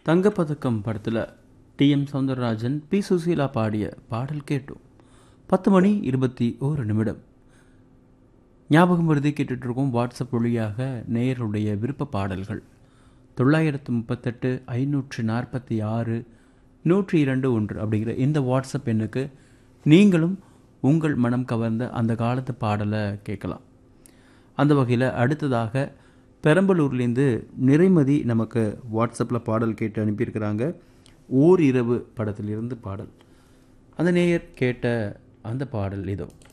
தங்கப்பதக்கம் படத்தில் T M Soundararajan P Susheela பாடிய பாடல் கேட்டோம் பத்து மணி இருபத்தி ஓரு நிமிடம் ஞாபகம் வருதி கேட்டுட்ருக்கோம் வாட்ஸ்அப் வழியாக நேயருடைய விருப்ப பாடல்கள் தொள்ளாயிரத்து முப்பத்தெட்டு ஐநூற்று நாற்பத்தி ஆறு நூற்றி இரண்டு ஒன்று அப்படிங்கிற இந்த வாட்ஸ்அப் எண்ணுக்கு நீங்களும் உங்கள் மனம் கவர்ந்த அந்த காலத்து பாடலை கேட்கலாம் அந்த வகையில் அடுத்ததாக பெரம்பலூர்லேருந்து நிறைமதி நமக்கு வாட்ஸ்அப்பில் பாடல் கேட்டு அனுப்பியிருக்கிறாங்க ஓர் இரவு படத்திலிருந்து பாடல் அந்த நேயர் கேட்ட அந்த பாடல் இதோ